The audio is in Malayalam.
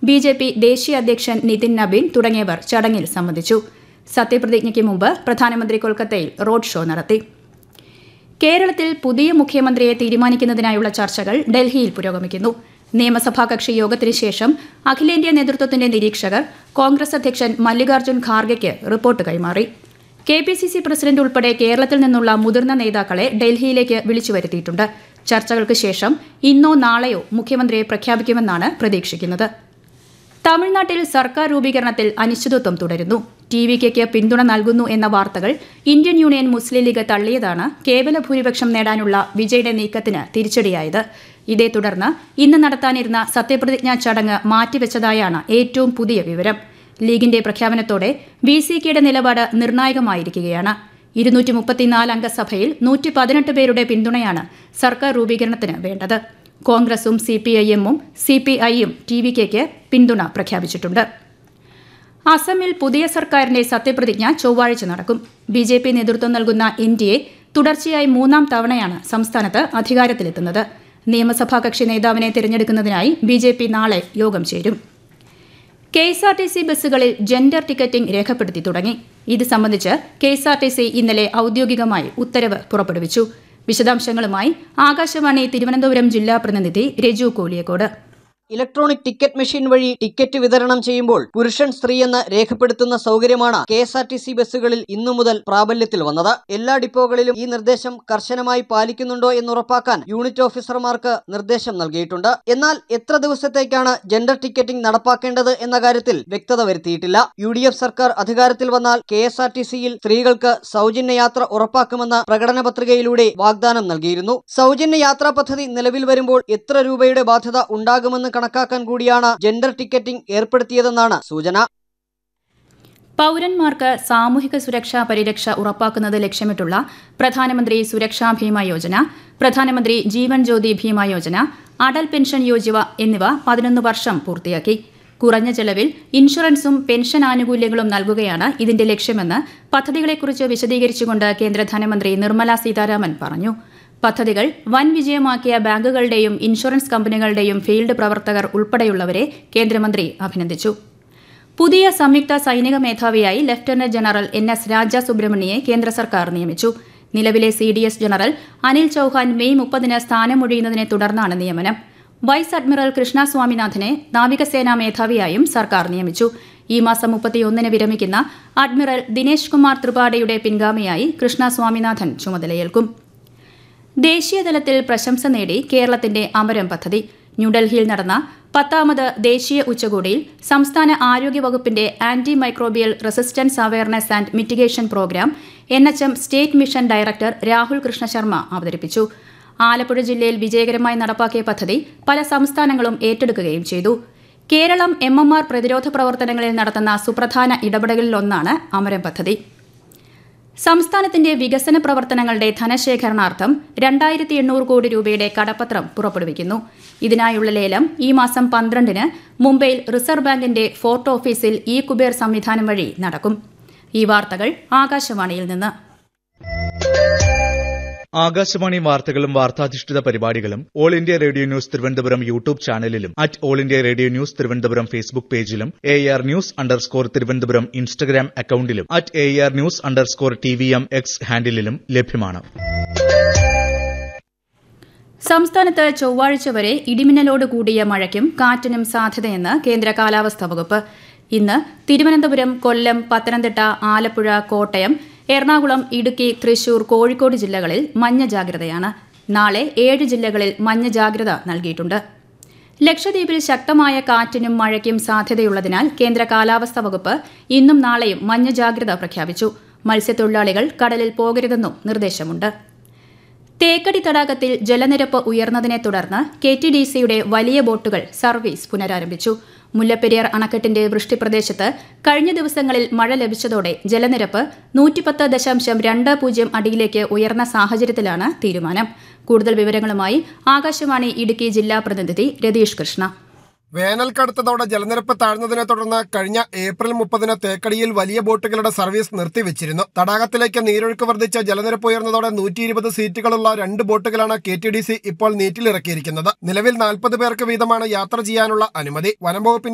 ബി ജെ പി ദേശീയ അധ്യക്ഷൻ നിതിൻ നബീൻ തുടങ്ങിയവർ ചടങ്ങിൽ സംബന്ധിച്ചു സത്യപ്രതിജ്ഞയ്ക്ക് മുമ്പ് പ്രധാനമന്ത്രി കൊൽക്കത്തയിൽ റോഡ് ഷോ നടത്തി കേരളത്തിൽ പുതിയ മുഖ്യമന്ത്രിയെ തീരുമാനിക്കുന്നതിനായുള്ള ചർച്ചകൾ ഡൽഹിയിൽ പുരോഗമിക്കുന്നു നിയമസഭാ കക്ഷി യോഗത്തിന് ശേഷം അഖിലേന്ത്യാ നേതൃത്വത്തിന്റെ നിരീക്ഷകർ കോൺഗ്രസ് അധ്യക്ഷൻ മല്ലികാർജ്ജുൻ ഖാർഗെയ്ക്ക് റിപ്പോർട്ട് കൈമാറി K P C C president ഉൾപ്പെടെ കേരളത്തിൽ നിന്നുള്ള മുതിർന്ന നേതാക്കളെ ഡൽഹിയിലേക്ക് വിളിച്ചു വരുത്തിയിട്ടുണ്ട് ചർച്ചകൾക്ക് ശേഷം ഇന്നോ നാളെയോ മുഖ്യമന്ത്രിയെ പ്രഖ്യാപിക്കുമെന്നാണ് പ്രതീക്ഷിക്കുന്നത് തമിഴ്നാട്ടിൽ സർക്കാർ രൂപീകരണത്തിൽ അനിശ്ചിതത്വം തുടരുന്നു ടി വി കെക്ക് പിന്തുണ നൽകുന്നു എന്ന വാർത്തകൾ ഇന്ത്യൻ യൂണിയൻ മുസ്ലിം ലീഗ് തള്ളിയതാണ് കേവല ഭൂരിപക്ഷം നേടാനുള്ള വിജയുടെ നീക്കത്തിന് തിരിച്ചടിയായത് ഇതേ തുടർന്ന് ഇന്ന് നടത്താനിരുന്ന സത്യപ്രതിജ്ഞാ ചടങ്ങ് മാറ്റിവെച്ചതായാണ് ഏറ്റവും പുതിയ വിവരം ലീഗിന്റെ പ്രഖ്യാപനത്തോടെ ബി സി കെയുടെ നിലപാട് നിർണായകമായിരിക്കുകയാണ് ഇരുന്നൂറ്റി മുപ്പത്തിനാല് അംഗ സഭയിൽ നൂറ്റി പതിനെട്ട് പേരുടെ പിന്തുണയാണ് സർക്കാർ രൂപീകരണത്തിന് വേണ്ടത് കോൺഗ്രസും സി പി ഐ എമ്മും സി പി ഐയും ടി വി കെക്ക് പിന്തുണ പ്രഖ്യാപിച്ചിട്ടുണ്ട് അസമിൽ പുതിയ സർക്കാരിന്റെ സത്യപ്രതിജ്ഞ ചൊവ്വാഴ്ച നടക്കും ബി ജെ പി നേതൃത്വം നൽകുന്ന എൻ ഡി എ തുടർച്ചയായി മൂന്നാം തവണയാണ് സംസ്ഥാനത്ത് അധികാരത്തിലെത്തുന്നത് നിയമസഭാ കക്ഷി നേതാവിനെ തിരഞ്ഞെടുക്കുന്നതിനായി ബി ജെ പി നാളെ യോഗം ചേരും K S R T C ബസ്സുകളിൽ ജെൻഡർ ടിക്കറ്റിംഗ് രേഖപ്പെടുത്തി തുടങ്ങി ഇത് സംബന്ധിച്ച് K S R T C ഇന്നലെ ഔദ്യോഗികമായി ഉത്തരവ് പുറപ്പെടുവിച്ചു വിശദാംശങ്ങളുമായി ആകാശവാണി തിരുവനന്തപുരം ജില്ലാ പ്രതിനിധി Raju Koliyakode electronic ticket machine വഴി ടിക്കറ്റ് വിതരണം ചെയ്യുമ്പോൾ പുരുഷൻ സ്ത്രീ എന്ന് രേഖപ്പെടുത്തുന്ന സൗകര്യമാണ് K S R T C ബസ്സുകളിൽ ഇന്നു മുതൽ പ്രാബല്യത്തിൽ വന്നത് എല്ലാ ഡിപ്പോകളിലും ഈ നിർദ്ദേശം കർശനമായി പാലിക്കുന്നുണ്ടോ എന്ന് ഉറപ്പാക്കാൻ യൂണിറ്റ് ഓഫീസർമാർക്ക് നിർദ്ദേശം നൽകിയിട്ടുണ്ട് എന്നാൽ എത്ര ദിവസത്തേക്കാണ് ജെൻഡർ ടിക്കറ്റിംഗ് നടപ്പാക്കേണ്ടത് എന്ന കാര്യത്തിൽ വ്യക്തത വരുത്തിയിട്ടില്ല യു ഡി എഫ് സർക്കാർ അധികാരത്തിൽ വന്നാൽ കെ എസ് ആർ ടി സിയിൽ സ്ത്രീകൾക്ക് സൗജന്യ യാത്ര ഉറപ്പാക്കുമെന്ന പ്രകടന പത്രികയിലൂടെ വാഗ്ദാനം നൽകിയിരുന്നു സൗജന്യ യാത്രാ പദ്ധതി നിലവിൽ വരുമ്പോൾ എത്ര രൂപയുടെ ബാധ്യത ഉണ്ടാകുമെന്ന് കണക്കാക്കാൻ കൂടിയാണ് ജെൻഡർ ടിക്കറ്റിംഗ് ഏർപ്പെടുത്തിയതെന്നാണ് സൂചന പൌരന്മാർക്ക് സാമൂഹിക സുരക്ഷാ പരിരക്ഷ ഉറപ്പാക്കുന്നത് ലക്ഷ്യമിട്ടുള്ള പ്രധാനമന്ത്രി സുരക്ഷാ ഭീമ യോജന പ്രധാനമന്ത്രി ജീവൻ ജ്യോതി ഭീമ യോജന അടൽ പെൻഷൻ യോജന എന്നിവ പതിനൊന്ന് വർഷം പൂർത്തിയാക്കി കുറഞ്ഞ ചെലവിൽ ഇൻഷുറൻസും പെൻഷൻ ആനുകൂല്യങ്ങളും നൽകുകയാണ് ഇതിന്റെ ലക്ഷ്യമെന്ന് പദ്ധതികളെക്കുറിച്ച് വിശദീകരിച്ചുകൊണ്ട് കേന്ദ്ര ധനമന്ത്രി നിർമ്മല സീതാരാമൻ പറഞ്ഞു പദ്ധതികൾ വൻ വിജയമാക്കിയ ബാങ്കുകളുടെയും ഇൻഷുറൻസ് കമ്പനികളുടെയും ഫീൽഡ് പ്രവർത്തകർ ഉൾപ്പെടെയുള്ളവരെ കേന്ദ്രമന്ത്രി അഭിനന്ദിച്ചു പുതിയ സംയുക്ത സൈനിക മേധാവിയായി lieutenant general N S Raja സുബ്രഹ്മണ്യെ കേന്ദ്ര സർക്കാർ നിയമിച്ചു നിലവിലെ C D S general Anil Chauhan May മുപ്പതിന് സ്ഥാനമൊഴിയുന്നതിനെ തുടർന്നാണ് നിയമനം വൈസ് അഡ്മിറൽ കൃഷ്ണ സ്വാമിനാഥനെ നാവികസേനാ മേധാവിയായും സർക്കാർ നിയമിച്ചു ഈ മാസം മുപ്പത്തിയൊന്നിന് വിരമിക്കുന്ന അഡ്മിറൽ ദിനേശ് കുമാർ ത്രിപാഠിയുടെ പിൻഗാമിയായി കൃഷ്ണ സ്വാമിനാഥൻ ചുമതലയേൽക്കും ദേശീയതലത്തിൽ പ്രശംസ നേടി കേരളത്തിന്റെ അമരം പദ്ധതി ന്യൂഡൽഹിയിൽ നടന്ന പത്താമത് ദേശീയ ഉച്ചകോടിയിൽ സംസ്ഥാന ആരോഗ്യ വകുപ്പിന്റെ anti microbial resistance awareness and mitigation programme N H M state mission director Rahul Krishna Sharma അവതരിപ്പിച്ചു ആലപ്പുഴ ജില്ലയിൽ വിജയകരമായി നടപ്പാക്കിയ പദ്ധതി പല സംസ്ഥാനങ്ങളും ഏറ്റെടുക്കുകയും ചെയ്തു കേരളം എം എം ആർ പ്രതിരോധ പ്രവർത്തനങ്ങളിൽ നടത്തുന്ന സുപ്രധാന ഇടപെടലിലൊന്നാണ് അമരം പദ്ധതി സംസ്ഥാനത്തിന്റെ വികസന പ്രവർത്തനങ്ങളുടെ ധനശേഖരണാർത്ഥം രണ്ടായിരത്തി എണ്ണൂറ് കോടി രൂപയുടെ കടപ്പത്രം പുറപ്പെടുവിക്കുന്നു ഇതിനായുള്ള ലേലം ഈ മാസം പന്ത്രണ്ടിന് മുംബൈയിൽ റിസർവ് ബാങ്കിന്റെ ഫോർട്ട് ഓഫീസിൽ ഇ കുബേർ സംവിധാനം വഴി നടക്കും ഈ വാർത്തകൾ ആകാശവാണിയിൽ നിന്ന് ആകാശവാണി വാർത്തകളും വാർത്താധിഷ്ഠിത പരിപാടികളും All India Radio News Thiruvananthapuram YouTube ചാനലിലും at All India Radio News Thiruvananthapuram Facebook പേജിലും A R news underscore Thiruvananthapuram Instagram അക്കൌണ്ടിലും at A R news underscore T V M X ഹാൻഡിലും ലഭ്യമാണ് സംസ്ഥാനത്ത് ചൊവ്വാഴ്ച വരെ ഇടിമിന്നലോട് കൂടിയ മഴയ്ക്കും കാറ്റിനും സാധ്യതയെന്ന് കേന്ദ്ര കാലാവസ്ഥാ വകുപ്പ് ഇന്ന് തിരുവനന്തപുരം കൊല്ലം പത്തനംതിട്ട ആലപ്പുഴ കോട്ടയം എറണാകുളം ഇടുക്കി തൃശൂർ കോഴിക്കോട് ജില്ലകളിൽ മഞ്ഞ ജാഗ്രതയാണ് നാളെ ഏഴ് ജില്ലകളിൽ മഞ്ഞ ജാഗ്രത നൽകിയിട്ടുണ്ട് ലക്ഷദ്വീപിൽ ശക്തമായ കാറ്റിനും മഴയ്ക്കും സാധ്യതയുള്ളതിനാൽ കേന്ദ്ര കാലാവസ്ഥാ വകുപ്പ് ഇന്നും നാളെയും മഞ്ഞ ജാഗ്രത പ്രഖ്യാപിച്ചു മത്സ്യത്തൊഴിലാളികൾ കടലിൽ പോകരുതെന്നും നിർദ്ദേശമുണ്ട് തേക്കടി തടാകത്തിൽ ജലനിരപ്പ് ഉയർന്നതിനെ തുടർന്ന് കെ ടി ഡി സിയുടെ വലിയ ബോട്ടുകൾ സർവീസ് പുനരാരംഭിച്ചു മുല്ലപ്പെരിയാർ അണക്കെട്ടിന്റെ വൃഷ്ടിപ്രദേശത്ത് കഴിഞ്ഞ ദിവസങ്ങളിൽ മഴ ലഭിച്ചതോടെ ജലനിരപ്പ് നൂറ്റിപ്പത്ത് ദശാംശം രണ്ട് പൂജ്യം അടിയിലേക്ക് ഉയർന്ന സാഹചര്യത്തിലാണ് തീരുമാനം കൂടുതൽ വിവരങ്ങളുമായി ആകാശവാണി ഇടുക്കി ജില്ലാ പ്രതിനിധി രതീഷ് കൃഷ്ണ വേനൽ കടുത്തതോടെ ജലനിരപ്പ് താഴ്ന്നതിനെ തുടർന്ന് കഴിഞ്ഞ ഏപ്രിൽ മുപ്പതിന് തേക്കടിയിൽ വലിയ ബോട്ടുകളുടെ സർവീസ് നിർത്തിവെച്ചിരുന്നു തടാകത്തിലേക്ക് നീരൊഴുക്ക് വർദ്ധിച്ച ജലനിരപ്പ് ഉയർന്നതോടെ നൂറ്റി ഇരുപത് സീറ്റുകളുള്ള രണ്ട് ബോട്ടുകളാണ് കെ ടി ഡി സി ഇപ്പോൾ നീറ്റിലിറക്കിയിരിക്കുന്നത് നിലവിൽ നാൽപ്പത് പേർക്ക് വീതമാണ് യാത്ര ചെയ്യാനുള്ള അനുമതി വനംവകുപ്പിന്റെ